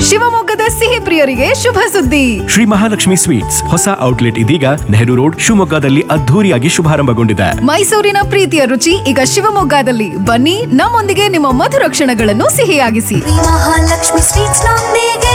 ಶಿವಮೊಗ್ಗದ ಸಿಹಿ ಪ್ರಿಯರಿಗೆ ಶುಭ ಸುದ್ದಿ ಶ್ರೀ ಮಹಾಲಕ್ಷ್ಮಿ ಸ್ವೀಟ್ಸ್ ಹೊಸ ಔಟ್ಲೆಟ್ ಇದೀಗ ನೆಹರು ರೋಡ್ ಶಿವಮೊಗ್ಗದಲ್ಲಿ ಅದ್ಧೂರಿಯಾಗಿ ಶುಭಾರಂಭಗೊಂಡಿದೆ ಮೈಸೂರಿನ ಪ್ರೀತಿಯ ರುಚಿ ಈಗ ಶಿವಮೊಗ್ಗದಲ್ಲಿ ಬನ್ನಿ ನಮ್ಮೊಂದಿಗೆ ನಿಮ್ಮ ಮಧುರ ಕ್ಷಣಗಳನ್ನು ಸಿಹಿಯಾಗಿಸಿ ಶ್ರೀ ಮಹಾಲಕ್ಷ್ಮಿ ಸ್ವೀಟ್ಸ್ ನೊಂದಿಗೆ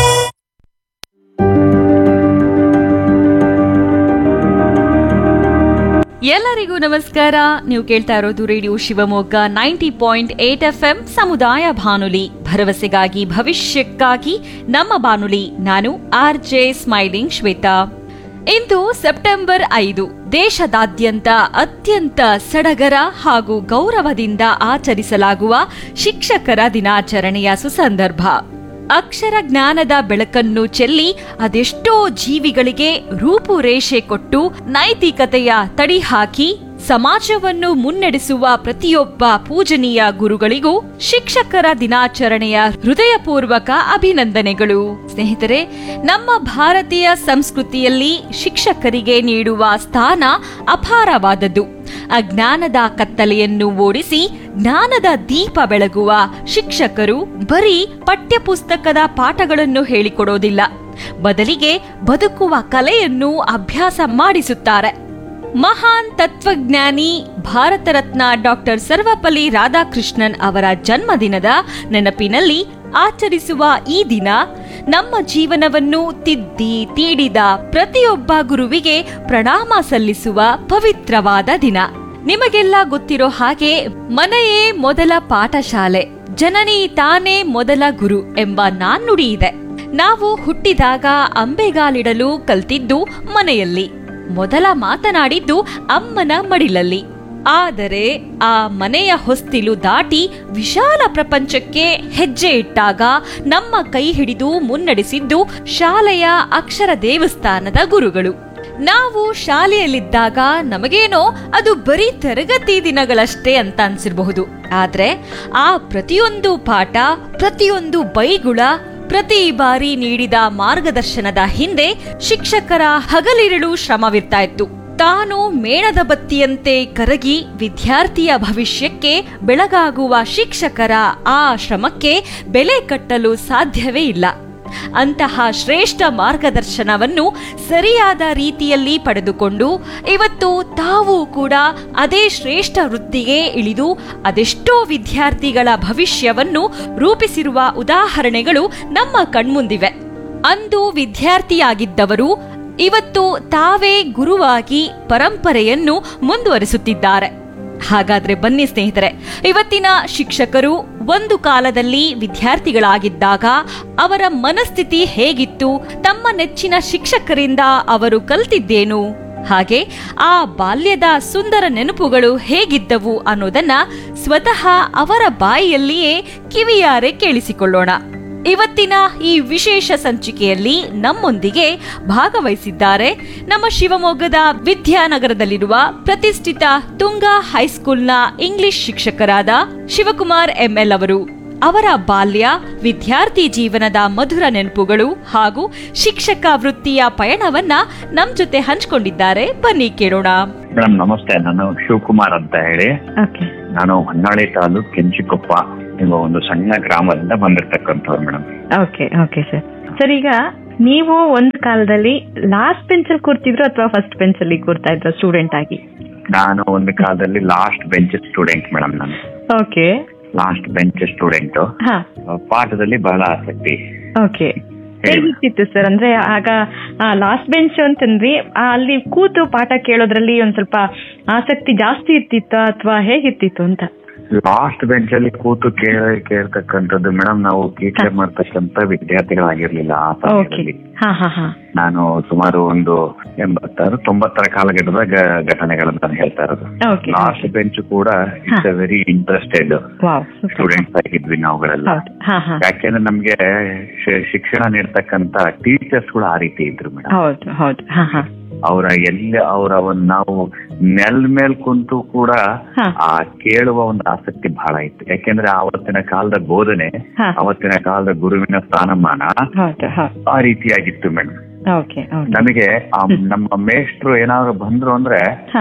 ಎಲ್ಲರಿಗೂ ನಮಸ್ಕಾರ ನೀವು ಕೇಳ್ತಾ ಇರೋದು radio Shivamogga ninety point eight F M ಸಮುದಾಯ ಬಾನುಲಿ ಭರವಸೆಗಾಗಿ ಭವಿಷ್ಯಕ್ಕಾಗಿ ನಮ್ಮ ಬಾನುಲಿ ನಾನು ಆರ್ ಜೆ ಸ್ಮೈಲಿಂಗ್ ಶ್ವೇತಾ ಇಂದು ಸೆಪ್ಟೆಂಬರ್ ಐದು ದೇಶದಾದ್ಯಂತ ಅತ್ಯಂತ ಸಡಗರ ಹಾಗೂ ಗೌರವದಿಂದ ಆಚರಿಸಲಾಗುವ ಶಿಕ್ಷಕರ ದಿನಾಚರಣೆಯ ಸುಸಂದರ್ಭ ಅಕ್ಷರ ಜ್ಞಾನದ ಬೆಳಕನ್ನು ಚೆಲ್ಲಿ ಅದೆಷ್ಟೋ ಜೀವಿಗಳಿಗೆ ರೂಪುರೇಷೆ ಕೊಟ್ಟು ನೈತಿಕತೆಯ ತಡಿ ಹಾಕಿ ಸಮಾಜವನ್ನು ಮುನ್ನಡೆಸುವ ಪ್ರತಿಯೊಬ್ಬ ಪೂಜನೀಯ ಗುರುಗಳಿಗೂ ಶಿಕ್ಷಕರ ದಿನಾಚರಣೆಯ ಹೃದಯಪೂರ್ವಕ ಅಭಿನಂದನೆಗಳು ಸ್ನೇಹಿತರೆ ನಮ್ಮ ಭಾರತೀಯ ಸಂಸ್ಕೃತಿಯಲ್ಲಿ ಶಿಕ್ಷಕರಿಗೆ ನೀಡುವ ಸ್ಥಾನ ಅಪಾರವಾದದ್ದು ಅಜ್ಞಾನದ ಕತ್ತಲೆಯನ್ನು ಓಡಿಸಿ ಜ್ಞಾನದ ದೀಪ ಬೆಳಗುವ ಶಿಕ್ಷಕರು ಬರೀ ಪಠ್ಯಪುಸ್ತಕದ ಪಾಠಗಳನ್ನು ಹೇಳಿಕೊಡೋದಿಲ್ಲ ಬದಲಿಗೆ ಬದುಕುವ ಕಲೆಯನ್ನು ಅಭ್ಯಾಸ ಮಾಡಿಸುತ್ತಾರೆ ಮಹಾನ್ ತತ್ವಜ್ಞಾನಿ ಭಾರತ ರತ್ನ ಡಾಕ್ಟರ್ ಸರ್ವಪಲ್ಲಿ ರಾಧಾಕೃಷ್ಣನ್ ಅವರ ಜನ್ಮದಿನದ ನೆನಪಿನಲ್ಲಿ ಆಚರಿಸುವ ಈ ದಿನ ನಮ್ಮ ಜೀವನವನ್ನು ತಿದ್ದಿ ತೀಡಿದ ಪ್ರತಿಯೊಬ್ಬ ಗುರುವಿಗೆ ಪ್ರಣಾಮ ಸಲ್ಲಿಸುವ ಪವಿತ್ರವಾದ ದಿನ ನಿಮಗೆಲ್ಲ ಗೊತ್ತಿರೋ ಹಾಗೆ ಮನೆಯೇ ಮೊದಲ ಪಾಠಶಾಲೆ ಜನನಿ ತಾನೇ ಮೊದಲ ಗುರು ಎಂಬ ನಾಣ್ಣುಡಿ ಇದೆ ನಾವು ಹುಟ್ಟಿದಾಗ ಅಂಬೆಗಾಲಿಡಲು ಕಲ್ತಿದ್ದು ಮನೆಯಲ್ಲಿ ಮೊದಲ ಮಾತನಾಡಿದ್ದು ಅಮ್ಮನ ಮಡಿಲಲ್ಲಿ ಆದರೆ ಆ ಮನೆಯ ಹೊಸ್ತಿಲು ದಾಟಿ ವಿಶಾಲ ಪ್ರಪಂಚಕ್ಕೆ ಹೆಜ್ಜೆ ಇಟ್ಟಾಗ ನಮ್ಮ ಕೈ ಹಿಡಿದು ಮುನ್ನಡೆಸಿದ್ದು ಶಾಲೆಯ ಅಕ್ಷರ ದೇವಸ್ಥಾನದ ಗುರುಗಳು ನಾವು ಶಾಲೆಯಲ್ಲಿದ್ದಾಗ ನಮಗೇನೋ ಅದು ಬರೀ ತರಗತಿ ದಿನಗಳಷ್ಟೇ ಅಂತ ಅನ್ಸಿರಬಹುದು ಆದ್ರೆ ಆ ಪ್ರತಿಯೊಂದು ಪಾಠ ಪ್ರತಿಯೊಂದು ಬೈಗುಳ ಪ್ರತಿ ಬಾರಿ ನೀಡಿದ ಮಾರ್ಗದರ್ಶನದ ಹಿಂದೆ ಶಿಕ್ಷಕರ ಹಗಲಿರಳು ಶ್ರಮವಿರ್ತಾ ಇತ್ತು ತಾನು ಮೇಣದ ಬತ್ತಿಯಂತೆ ಕರಗಿ ವಿದ್ಯಾರ್ಥಿಯ ಭವಿಷ್ಯಕ್ಕೆ ಬೆಳಗಾಗುವ ಶಿಕ್ಷಕರ ಆ ಶ್ರಮಕ್ಕೆ ಬೆಲೆ ಕಟ್ಟಲು ಸಾಧ್ಯವೇ ಇಲ್ಲ ಅಂತಹ ಶ್ರೇಷ್ಠ ಮಾರ್ಗದರ್ಶನವನ್ನು ಸರಿಯಾದ ರೀತಿಯಲ್ಲಿ ಪಡೆದುಕೊಂಡು ಇವತ್ತು ತಾವು ಕೂಡ ಅದೇ ಶ್ರೇಷ್ಠ ವೃತ್ತಿಗೆ ಇಳಿದು ಅದೆಷ್ಟೋ ವಿದ್ಯಾರ್ಥಿಗಳ ಭವಿಷ್ಯವನ್ನು ರೂಪಿಸಿರುವ ಉದಾಹರಣೆಗಳು ನಮ್ಮ ಕಣ್ಮುಂದಿವೆ ಅಂದು ವಿದ್ಯಾರ್ಥಿಯಾಗಿದ್ದವರು ಇವತ್ತು ತಾವೇ ಗುರುವಾಗಿ ಪರಂಪರೆಯನ್ನು ಮುಂದುವರಿಸುತ್ತಿದ್ದಾರೆ ಹಾಗಾದ್ರೆ ಬನ್ನಿ ಸ್ನೇಹಿತರೆ ಇವತ್ತಿನ ಶಿಕ್ಷಕರು ಒಂದು ಕಾಲದಲ್ಲಿ ವಿದ್ಯಾರ್ಥಿಗಳಾಗಿದ್ದಾಗ ಅವರ ಮನಸ್ಥಿತಿ ಹೇಗಿತ್ತು ತಮ್ಮ ನೆಚ್ಚಿನ ಶಿಕ್ಷಕರಿಂದ ಅವರು ಕಲ್ತಿದ್ದೇನು ಹಾಗೆ ಆ ಬಾಲ್ಯದ ಸುಂದರ ನೆನಪುಗಳು ಹೇಗಿದ್ದವು ಅನ್ನೋದನ್ನ ಸ್ವತಃ ಅವರ ಬಾಯಿಯಲ್ಲಿಯೇ ಕಿವಿಯಾರೆ ಕೇಳಿಸಿಕೊಳ್ಳೋಣ ಇವತ್ತಿನ ಈ ವಿಶೇಷ ಸಂಚಿಕೆಯಲ್ಲಿ ನಮ್ಮೊಂದಿಗೆ ಭಾಗವಹಿಸಿದ್ದಾರೆ ನಮ್ಮ ಶಿವಮೊಗ್ಗದ ವಿದ್ಯಾನಗರದಲ್ಲಿರುವ ಪ್ರತಿಷ್ಠಿತ ತುಂಗ ಹೈಸ್ಕೂಲ್ನ ಇಂಗ್ಲಿಷ್ ಶಿಕ್ಷಕರಾದ ಶಿವಕುಮಾರ್ ಎಂಎಲ್ ಅವರು ಅವರ ಬಾಲ್ಯ ವಿದ್ಯಾರ್ಥಿ ಜೀವನದ ಮಧುರ ನೆನಪುಗಳು ಹಾಗೂ ಶಿಕ್ಷಕ ವೃತ್ತಿಯ ಪಯಣವನ್ನ ನಮ್ ಜೊತೆ ಹಂಚಿಕೊಂಡಿದ್ದಾರೆ ಬನ್ನಿ ಕೇಳೋಣ ಮೇಡಮ್ ನಮಸ್ತೆ ನಾನು ಶಿವಕುಮಾರ್ ಅಂತ ಹೇಳಿ ಓಕೆ ನಾನು ಹೊನ್ನಾಳಿ ತಾಲೂಕ್ ಕೆಂಚಿಕೊಪ್ಪ ಎಂಬ ಒಂದು ಸಣ್ಣ ಗ್ರಾಮದಿಂದ ಬಂದಿರ್ತಕ್ಕಂಥವ್ರು madam okay okay sir sir ಈಗ ನೀವು ಒಂದು ಕಾಲದಲ್ಲಿ ಲಾಸ್ಟ್ ಬೆಂಚಲ್ಲಿ ಕೂರ್ತಿದ್ರು ಅಥವಾ ಫಸ್ಟ್ ಬೆಂಚಲ್ಲಿ ಕೂರ್ತಾ ಇದ್ರ ಸ್ಟೂಡೆಂಟ್ ಆಗಿ ನಾನು ಒಂದು ಕಾಲದಲ್ಲಿ ಲಾಸ್ಟ್ ಬೆಂಚ್ ಸ್ಟೂಡೆಂಟ್ ಮೇಡಮ್ ನಾನು ಓಕೆ ಲಾಸ್ಟ್ ಬೆಂಚ್ ಸ್ಟೂಡೆಂಟ್ ಹಾ ಪಾಠದಲ್ಲಿ ಬಹಳ ಆಸಕ್ತಿ ಓಕೆ ಹೇಗಿರ್ತಿತ್ತು ಸರ್ ಅಂದ್ರೆ ಆಗ ಲಾಸ್ಟ್ ಬೆಂಚ್ ಅಂತಂದ್ರಿ ಆ, ಅಲ್ಲಿ ಕೂತು ಪಾಠ ಕೇಳೋದ್ರಲ್ಲಿ ಒಂದ್ ಸ್ವಲ್ಪ ಆಸಕ್ತಿ ಜಾಸ್ತಿ ಇರ್ತಿತ್ತ ಅಥವಾ ಹೇಗಿರ್ತಿತ್ತು ಅಂತ ಲಾಸ್ಟ್ ಬೆಂಚ್ ಅಲ್ಲಿ ಕೂತು ಕೇಳ ಕೇಳ್ತಕ್ಕಂಥದ್ದು ಮೇಡಮ್ ನಾವು ಟೀಚರ್ ಮಾಡ್ತಕ್ಕಂಥ ವಿದ್ಯಾರ್ಥಿಗಳಾಗಿರ್ಲಿಲ್ಲ ಆ ಓಕೆ ಸಮಯದಲ್ಲಿ ಹಾ ಹಾ ಹಾ ನಾನು ಸುಮಾರು ಒಂದು ಎಂಬತ್ತಾರು ತೊಂಬತ್ತರ ಕಾಲಘಟ್ಟದ ಗ- ಘಟನೆಗಳನ್ನು ನಾನು ಹೇಳ್ತಾ ಇರೋದು ಓಕೆ ಲಾಸ್ಟ್ ಬೆಂಚ್ ಕೂಡ it's a very interested wow students ಆಗಿದ್ವಿ ನಾವುಗಳೆಲ್ಲ ಹೌದು ಹಾ ಹಾ ಯಾಕೆಂದ್ರೆ ನಮ್ಗೆ ಶಿ- ಶಿಕ್ಷಣ ನೀಡ್ತಕ್ಕಂತ ಟೀಚರ್ಸ್ ಕೂಡ ಆ ರೀತಿ ಇದ್ರು ಮೇಡಮ್ ಹೌದು ಹೌದು ಹಾ ಹಾ ಅವರ ಎಲ್ಲಿ ಅವರ ಒಂದು ನಾವು ನೆಲ್ ಮೇಲ್ ಕುಂತು ಕೂಡ ಹಾ. ಆ ಕೇಳುವ ಒಂದು ಆಸಕ್ತಿ ಬಹಳ ಇತ್ತು ಯಾಕೆಂದ್ರೆ ಆವತ್ತಿನ ಕಾಲದ ಬೋಧನೆ ಹಾ. ಅವತ್ತಿನ ಕಾಲದ ಗುರುವಿನ ಸ್ಥಾನಮಾನ ಹೌದು ಹೌದು ಆ ರೀತಿಯಾಗಿತ್ತು ಮೇಡಮ್ ಓಕೆ ಓಕೆ ನಮಗೆ ಆ ನಮ್ಮ ಮೇಷ್ಟ್ರು ಏನಾದ್ರು ಬಂದ್ರು ಅಂದ್ರೆ ಹಾ